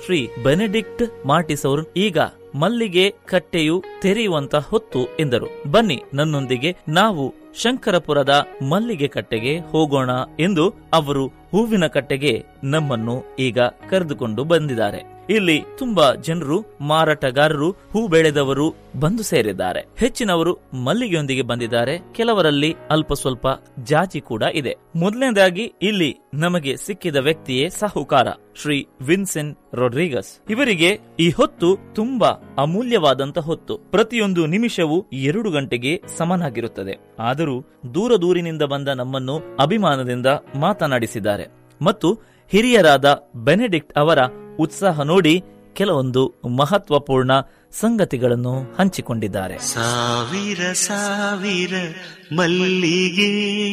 Shri Benedict ಮಾರ್ಟಿಸ್ ಅವರು ಈಗ ಮಲ್ಲಿಗೆ ಕಟ್ಟೆಯು ತೆರೆಯುವಂತ ಹೊತ್ತು ಎಂದರು ಬನ್ನಿ ನನ್ನೊಂದಿಗೆ ನಾವು ಶಂಕರಪುರದ ಮಲ್ಲಿಗೆ ಕಟ್ಟೆಗೆ ಹೋಗೋಣ ಎಂದು ಅವರು ಹೂವಿನ ಕಟ್ಟೆಗೆ ನಮ್ಮನ್ನು ಈಗ ಕರೆದುಕೊಂಡು ಬಂದಿದ್ದಾರೆ ಇಲ್ಲಿ ತುಂಬಾ ಜನರು ಮಾರಾಟಗಾರರು ಹೂ ಬೆಳೆದವರು ಬಂದು ಸೇರಿದ್ದಾರೆ ಹೆಚ್ಚಿನವರು ಮಲ್ಲಿಗೆಯೊಂದಿಗೆ ಬಂದಿದ್ದಾರೆ ಕೆಲವರಲ್ಲಿ ಅಲ್ಪ ಸ್ವಲ್ಪ ಜಾಜಿ ಕೂಡ ಇದೆ ಮೊದಲನೇದಾಗಿ ಇಲ್ಲಿ ನಮಗೆ ಸಿಕ್ಕಿದ ವ್ಯಕ್ತಿಯೇ ಸಾಹುಕಾರ ಶ್ರೀ ವಿನ್ಸೆನ್ ರೊಡ್ರಿಗಸ್ ಇವರಿಗೆ ಈ ಹೊತ್ತು ತುಂಬಾ ಅಮೂಲ್ಯವಾದಂತ ಹೊತ್ತು ಪ್ರತಿಯೊಂದು ನಿಮಿಷವೂ ಎರಡು ಗಂಟೆಗೆ ಸಮನಾಗಿರುತ್ತದೆ ಆದರೂ ದೂರ ದೂರಿನಿಂದ ಬಂದ ನಮ್ಮನ್ನು ಅಭಿಮಾನದಿಂದ ಮಾತನಾಡಿಸಿದ್ದಾರೆ ಮತ್ತು ಹಿರಿಯರಾದ ಬೆನೆಡಿಕ್ಟ್ ಅವರ ಉತ್ಸಾಹ ನೋಡಿ ಕೆಲವೊಂದು ಮಹತ್ವಪೂರ್ಣ ಸಂಗತಿಗಳನ್ನು ಹಂಚಿಕೊಂಡಿದ್ದಾರೆ ಸಾವಿರ ಸಾವಿರ ಮಲ್ಲಿಗೆ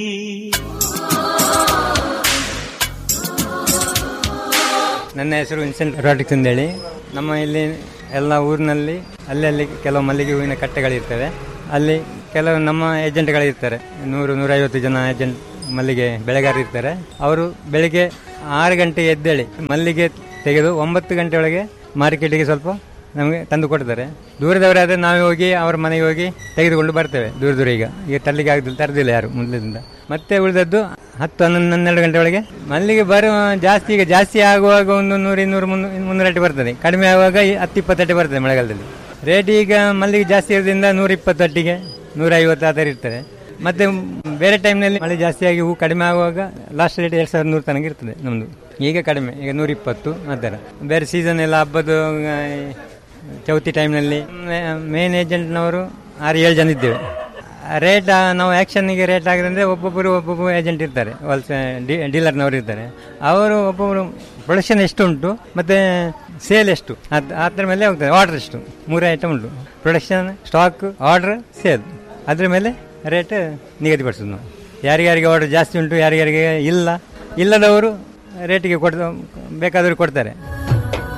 ನನ್ನ ಹೆಸರು ವಿನ್ಸೆಂಟ್ ರಾಟಿಕ್ಸ್ ಅಂತೇಳಿ ನಮ್ಮ ಇಲ್ಲಿ ಎಲ್ಲ ಊರಿನಲ್ಲಿ ಅಲ್ಲಲ್ಲಿ ಕೆಲವು ಮಲ್ಲಿಗೆ ಹೂವಿನ ಕಟ್ಟೆಗಳಿರ್ತವೆ ಅಲ್ಲಿ ಕೆಲವು ನಮ್ಮ ಏಜೆಂಟ್ಗಳಿರ್ತಾರೆ ನೂರು ನೂರೈವತ್ತು ಜನ ಏಜೆಂಟ್ ಮಲ್ಲಿಗೆ ಬೆಳೆಗಾರರು ಇರ್ತಾರೆ ಅವರು ಬೆಳಿಗ್ಗೆ ಆರು ಗಂಟೆಗೆ ಎದ್ದೇಳಿ ಮಲ್ಲಿಗೆ ತೆಗೆದು ಒಂಬತ್ತು ಗಂಟೆ ಒಳಗೆ ಮಾರ್ಕೆಟಿಗೆ ಸ್ವಲ್ಪ ನಮಗೆ ತಂದು ಕೊಡ್ತಾರೆ ದೂರದವರಾದರೆ ನಾವೇ ಹೋಗಿ ಅವ್ರ ಮನೆಗೆ ಹೋಗಿ ತೆಗೆದುಕೊಂಡು ಬರ್ತೇವೆ ದೂರ ದೂರ ಈಗ ಈಗ ತರಲಿಕ್ಕೆ ಆಗುದಿಲ್ಲ ತರದಿಲ್ಲ ಯಾರು ಮೊದಲಿಂದ ಮತ್ತೆ ಉಳಿದದ್ದು ಹತ್ತು ಹನ್ನೊಂದು ಹನ್ನೆರಡು ಗಂಟೆ ಒಳಗೆ ಮಲ್ಲಿಗೆ ಬರುವ ಜಾಸ್ತಿ ಈಗ ಜಾಸ್ತಿ ಆಗುವಾಗ ಒಂದು ನೂರು ಇನ್ನೂರು ಮುನ್ನೂರು ಮುನ್ನೂರು ಅಟ್ಟಿ ಬರ್ತದೆ ಕಡಿಮೆ ಆಗುವಾಗ ಈ ಹತ್ತು ಇಪ್ಪತ್ತು ಅಟ್ಟಿ ಬರ್ತದೆ ಮಳೆಗಾಲದಲ್ಲಿ ರೇಟ್ ಈಗ ಮಲ್ಲಿಗೆ ಜಾಸ್ತಿ ಇರೋದ್ರಿಂದ ನೂರ ಇಪ್ಪತ್ತು ಅಟ್ಟಿಗೆ ನೂರ ಐವತ್ತು ಆ ಥರ ಇರ್ತದೆ ಮತ್ತೆ ಬೇರೆ ಟೈಮ್ನಲ್ಲಿ ಮಳೆ ಜಾಸ್ತಿಯಾಗಿ ಹೂ ಕಡಿಮೆ ಆಗುವಾಗ ಲಾಸ್ಟ್ ರೇಟ್ ಎರಡು ಸಾವಿರದ ನೂರು ತನಕ ಇರ್ತದೆ ನಮ್ಮದು ಈಗ ಕಡಿಮೆ ಈಗ ನೂರ ಇಪ್ಪತ್ತು ಆ ಥರ ಬೇರೆ ಸೀಸನ್ ಎಲ್ಲ ಹಬ್ಬದ ಆ, ಚೌತಿ ಟೈಮ್ನಲ್ಲಿ ಮೇನ್ ಏಜೆಂಟ್ನವರು ಆರು ಏಳು ಜನ ಇದ್ದೇವೆ ರೇಟ್ ನಾವು ಆ್ಯಕ್ಷನ್ಗೆ ರೇಟ್ ಆಗಿದ್ರೆ ಒಬ್ಬೊಬ್ಬರು ಒಬ್ಬೊಬ್ಬರು ಏಜೆಂಟ್ ಇರ್ತಾರೆ ಹೋಲ್ಸೇ ಡೀಲರ್ನವರು ಇರ್ತಾರೆ ಅವರು ಒಬ್ಬೊಬ್ಬರು ಪ್ರೊಡಕ್ಷನ್ ಎಷ್ಟು ಉಂಟು ಮತ್ತು ಸೇಲ್ ಎಷ್ಟು ಅದು ಅದ್ರ ಮೇಲೆ ಹೋಗ್ತದೆ ಆರ್ಡರ್ ಎಷ್ಟು ಮೂರೇ ಐಟಮ್ ಉಂಟು ಪ್ರೊಡಕ್ಷನ್ ಸ್ಟಾಕ್ ಆರ್ಡರ್ ಸೇಲ್ ಅದ್ರ ಮೇಲೆ ರೇಟ್ ನಿಗದಿಪಡಿಸೋದು ನಾವು ಯಾರಿಗಾರಿಗೆ ಆರ್ಡರ್ ಜಾಸ್ತಿ ಉಂಟು ಯಾರಿಗಾರಿಗೆ ಇಲ್ಲ ಇಲ್ಲದವರು ರೇಟಿಗೆ ಕೊಡ್ ಬೇಕಾದವರು ಕೊಡ್ತಾರೆ